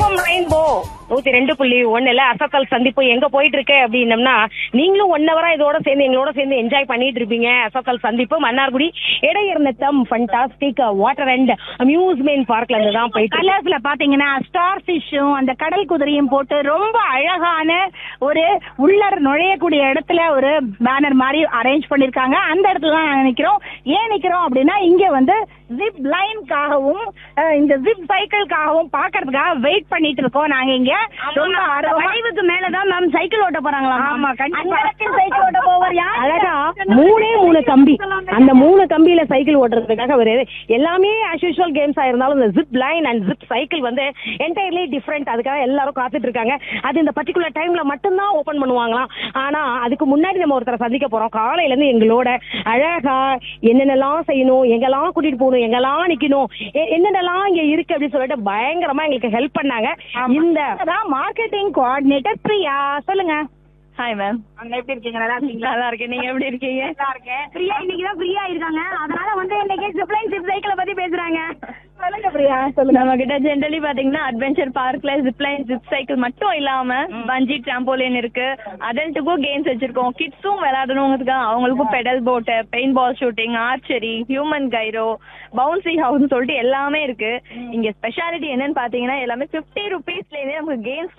FM rainbow நூத்தி ரெண்டு புள்ளி ஒண்ணுல அசத்தல் சந்திப்பு எங்க போயிட்டு இருக்கு அப்படின்னம்னா நீங்களும் ஒன் ஹவரா இதோட சேர்ந்து எங்களோட சேர்ந்து என்ஜாய் பண்ணிட்டு இருப்பீங்க அசத்தல் சந்திப்பு Mannargudi Idaiyarnatham fantastic water and amusement பார்க்ல இருந்து தான் போயிட்டு இருக்கு. கலர்ஸ்ல பாத்தீங்கன்னா ஸ்டார் ஃபிஷ்ஷும் அந்த கடல் குதிரையும் போட்டு ரொம்ப அழகான ஒரு உள்ளர் நுழையக்கூடிய இடத்துல ஒரு பேனர் மாதிரி அரேஞ்ச் பண்ணிருக்காங்க அந்த இடத்துல தான் நாங்க நிக்கிறோம் ஏன் நிக்கிறோம் அப்படின்னா இங்க வந்து ஜிப் லைன்காகவும் இந்த ஜிப் சைக்கிள்காகவும் பாக்குறதுக்காக வெயிட் பண்ணிட்டு இருக்கோம் நாங்க இங்க ரொம்ப ஆர்வமா வளைவுக்கு மேலதான் மேம் சைக்கிள் ஓட்ட போறாங்களா ஆமா கண்டிப்பா சைக்கிள் ஓட்ட போவர் யார் அழகா மூணே மூணு கம்பி அந்த மூணு கம்பியில சைக்கிள் ஓட்டுறதுக்காக ஒரு எல்லாமே ஆஸ் யூஷுவல் கேம்ஸா இருந்தாலும் இந்த zip line and zip cycle வந்து என்டையர்லி டிஃப்ரெண்ட் அதுக்காக எல்லாரும் காத்துட்டு இருக்காங்க அது இந்த பர்டிகுலர் டைம்ல மட்டும்தான் ஓபன் பண்ணுவாங்களாம் ஆனா அதுக்கு முன்னாடி நம்ம ஒருத்தரை சந்திக்க போறோம் காலையில இருந்து எங்களோட அழகா என்னென்னலாம் செய்யணும் எங்கெல்லாம் கூட்டிட்டு போகணும் எங்கெல்லாம் நிக்கணும் எ- என்னென்னலாம் இங்க இருக்கு அப்படின்னு சொல்லிட்டு பயங்கரமா எங்களுக்கு ஹெல்ப் பண்ணாங்க இந்த மார்க்கெட்டிங் கோஆர்டினேட்டர் பிரியா சொல்லுங்க ஹாய் மேம் அங்க எப்படி இருக்கீங்க நல்லா இருக்கீங்களா நல்லா இருக்கேன் நீங்க எப்படி இருக்கீங்க நல்லா இருக்கேன் பிரியா இன்னைக்கு தான் ஃப்ரீயா இருக்காங்க அதனால வந்து இன்னைக்கு ஜிப்லைன் ஜிப் சைக்கிளை பத்தி பேசுறாங்க சொல்லுங்க பிரியா சொல்லுங்க நம்ம கிட்ட ஜென்ரலி பாத்தீங்கன்னா அட்வென்ச்சர் பார்க்ல ஜிப்லைன் ஜிப் சைக்கிள் மட்டும் இல்லாம பஞ்சி டிராம்போலின் இருக்கு அடல்ட்டுக்கும் கேம்ஸ் வச்சிருக்கோம் கிட்ஸும் விளையாடணுங்கிறதுக்காக அவங்களுக்கும் பெடல் போட்டு paintball shooting archery human gyro bouncy house சொல்லிட்டு எல்லாமே இருக்கு இங்க ஸ்பெஷாலிட்டி என்னன்னு பாத்தீங்கன்னா எல்லாமே பிப்டி ருபீஸ்ல இருந்தே நமக்கு கேம்ஸ்